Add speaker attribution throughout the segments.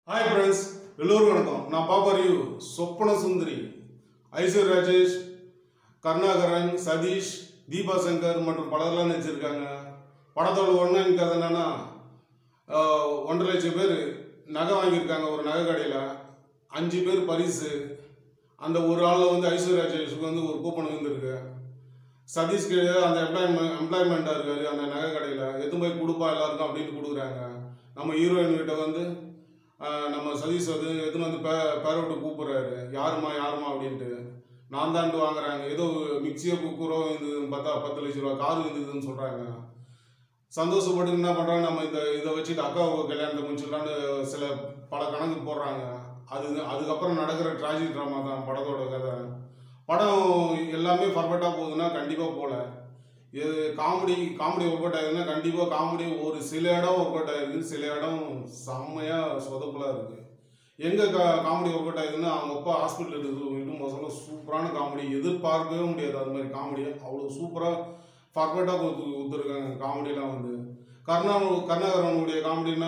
Speaker 1: hi friends எல்லோருக்கும் வணக்கம் நான் பாப்பரியூ சொப்பன சுந்தரி ஐஸ்வர் ராஜேஷ் கருணாகரன் சதீஷ் தீபா சங்கர் மற்றும் பலர்லாம் நடிச்சிருக்காங்க படத்தோட ஒன்றாம் கதை என்னன்னா ஆஹ், ஒன்றரை லட்சம் பேர் நகை வாங்கியிருக்காங்க ஒரு நகை கடையில் அஞ்சு பேர் பரிசு அந்த ஒரு ஆளில் வந்து ஐஸ்வர் ராஜேஷுக்கு வந்து ஒரு கூப்பன் வந்துருக்கு சதீஷ்க்கு அந்த எம்ப்ளாய்மெண்ட் எம்ப்ளாய்மெண்ட்டாக இருக்காரு அந்த நகை கடையில் எது போய் கொடுப்பா எல்லாருக்கும் அப்படின்னு கொடுக்குறாங்க நம்ம ஹீரோயின் கிட்ட வந்து ஆஹ், நம்ம சதீஷ் வந்து எதுன்னு வந்து பே பேர விட்டு கூப்பிட்றாரு யாருமா யாருமா அப்படின்ட்டு நான் தான்ட்டு வாங்குறாங்க ஏதோ மிக்சியோ குக்கரோ இருந்ததுன்னு பார்த்தா பத்து லட்ச ரூபா கார் இருந்ததுன்னு சொல்கிறாங்க சந்தோஷப்பட்டு என்ன பண்ணுறாங்க நம்ம இந்த இதை வச்சுட்டு அக்காவுக்கு கல்யாணத்தை முடிச்சிடலான்னு சில பல கணக்கு போடுறாங்க அது அதுக்கப்புறம் நடக்கிற ட்ராஜி ட்ராமா தான் படத்தோட கதை படம் எல்லாமே பர்ஃபெக்டாக போகுதுன்னா கண்டிப்பாக போகல இது காமெடி காமெடி ஒர்க் அவுட் ஆகுதுன்னா கண்டிப்பாக காமெடி ஒரு சில இடம் ஒர்க் அவுட் ஆயிருக்கு சில இடம் செம்மையாக சொதப்பலாக இருக்குது எங்கே கா காமெடி ஒர்க் அவுட் ஆகுதுன்னா அவங்க அப்பா ஹாஸ்பிட்டல் இருக்கு மோசம் சூப்பரான காமெடி எதிர்பார்க்கவே முடியாது அது மாதிரி காமெடி அவ்வளோ சூப்பராக பர்ஃபெக்டாக கொடுத்து கொடுத்துருக்காங்க காமெடிலாம் வந்து கருணா கருணாகரனுடைய காமெடினா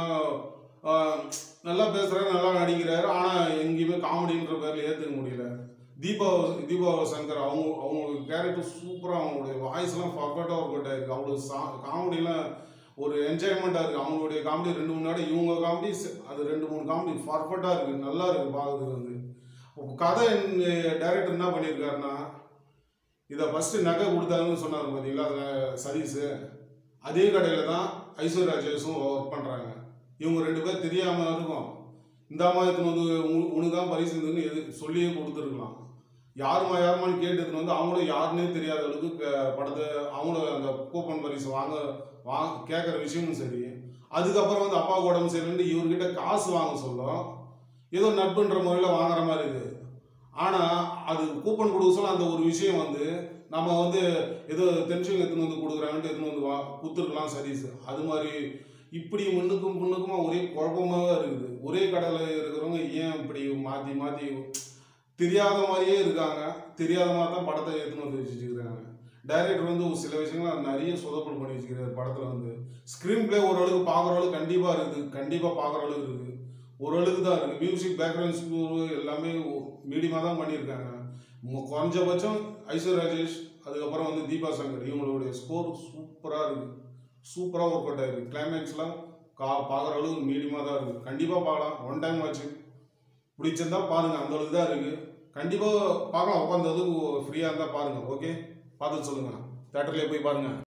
Speaker 1: நல்லா பேசுகிறாரு நல்லா நடிக்கிறாரு ஆனால் எங்கேயுமே காமெடின்ற பேரில் ஏற்றுக்க முடியல தீபா தீபா சங்கர் அவங்க அவங்களுக்கு கேரக்டர் சூப்பராக அவங்களுடைய வாய்ஸ்லாம் பர்ஃபெக்டாக ஒர்க் அவுட் ஆயிருக்கு அவ்வளோ சா காமெடிலாம் ஒரு என்ஜாய்மெண்ட்டாக இருக்குது அவங்களுடைய காமெடி ரெண்டு மூணு நாடு இவங்க காமெடி அது ரெண்டு மூணு காமெடி பர்ஃபெக்டாக இருக்குது நல்லா இருக்குது பார்க்கறதுக்கு வந்து இப்போ கதை டைரக்டர் என்ன பண்ணியிருக்காருன்னா இதை ஃபஸ்ட்டு நகை கொடுத்தாருன்னு சொன்னார் பார்த்தீங்களா அதில் சதீஷு அதே கடையில் தான் ஐஸ்வர்யா ராஜேஷும் ஒர்க் பண்ணுறாங்க இவங்க ரெண்டு பேர் தெரியாமல் இருக்கும் இந்த மாதிரி வந்து உனக்கு உனக்கு தான் பரிசு இருந்ததுன்னு எது சொல்லியே கொடுத்துருக்கலாம் யாருமா யாருமான்னு கேட்டு எடுத்துன்னு வந்து அவங்களும் யாருன்னே தெரியாத அளவுக்கு க- படத்தை அவங்களும் அந்த கூப்பன் பரிசு வாங்க வாங்க கேட்குற விஷயமும் சரி அதுக்கப்புறம் வந்து அப்பா உடம்பு சரியில்லைன்னு இவர்கிட்ட காசு வாங்க சொல்லும் ஏதோ நட்புன்ற முறையில் வாங்குற மாதிரி இருக்குது ஆனால் அது கூப்பன் கொடுக்க சொல்ல அந்த ஒரு விஷயம் வந்து நம்ம வந்து ஏதோ டென்ஷன் எடுத்துன்னு வந்து கொடுக்குறாங்கன்ட்டு எடுத்துன்னு வந்து வா கொடுத்துருக்கலாம் சதீஷ் அது மாதிரி இப்படி முன்னுக்கும் முன்னுக்குமா ஒரே குழப்பமாகவே இருக்குது ஒரே கடையில் இருக்கிறவங்க ஏன் இப்படி மாற்றி மாற்றி தெரியாத மாதிரியே இருக்காங்க தெரியாத மாதிரி தான் படத்தை எடுத்துன்னு வந்து வச்சுருக்காங்க டைரக்டர் வந்து ஒரு சில விஷயங்கள் நிறைய சொதப்பல் பண்ணி வச்சுக்கிறார் படத்தில் வந்து ஸ்க்ரீன் பிளே ஓரளவுக்கு பார்க்குற அளவுக்கு கண்டிப்பாக இருக்குது கண்டிப்பாக பார்க்குற அளவுக்கு இருக்குது ஓரளவுக்கு தான் இருக்குது மியூசிக் பேக்ரவுண்ட் ஸ்கோர் எல்லாமே மீடியமாக தான் பண்ணியிருக்காங்க மு- குறைஞ்சபட்சம் ஐஸ்வர் ராஜேஷ் அதுக்கப்புறம் வந்து தீபா சங்கர் இவங்களுடைய ஸ்கோர் சூப்பராக இருக்குது சூப்பராக ஒர்க் அவுட் ஆயிருக்கு கிளைமேக்ஸ்லாம் கா பார்க்குற அளவுக்கு மீடியமாக தான் இருக்குது கண்டிப்பாக பார்க்கலாம் ஒன் டைம் ஆச்சு பிடிச்சிருந்தா பாருங்கள் அந்த அளவுக்கு தான் இருக்குது கண்டிப்பாக பார்க்கலாம் உட்காந்ததுக்கு ஃப்ரீயாக இருந்தால் பாருங்கள் ஓகே பார்த்துட்டு சொல்லுங்கள் தேட்டர்லேயே போய் பாருங்கள்